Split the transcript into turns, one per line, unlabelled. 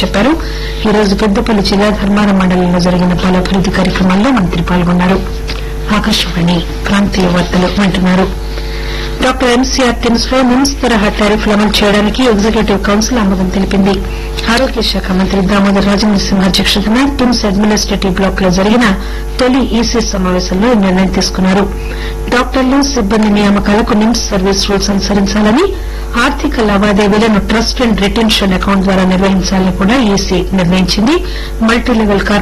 చెప్పారు ఈ రోజు పెద్దపల్లి జిల్లా ధర్మారం మండలంలో జరిగిన పలు అభివృద్ది కార్యక్రమాల్లో మంత్రి పాల్గొన్నారు ఆకాశవాణి ప్రాంతీయ వార్తలు వింటున్నారు డాక్టర్ ఎంసీఆర్ టిమ్స్ లో నిమ్స్ తరహా టారిఫ్లు అమలు చేయడానికి ఎగ్జిక్యూటివ్ కౌన్సిల్ ఆమోదం తెలిపింది ఆరోగ్య శాఖ మంత్రి దామోదర్ రాజనరసింహ అధ్యక్షతన టిమ్స్ అడ్మినిస్టేటివ్ బ్లాక్ లో జరిగిన తొలి ఈసీ సమావేశంలో ఈ నిర్ణయం తీసుకున్నారు డాక్టర్లు సిబ్బంది నియామకాలకు నిమ్స్ సర్వీస్ రూల్స్ అనుసరించాలని ఆర్థిక లావాదేవీలను ట్రస్ట్ అండ్ రిటెన్షన్ అకౌంట్ ద్వారా నిర్వహించాలని కూడా ఈసీ నిర్ణయించింది మల్టీ లెవెల్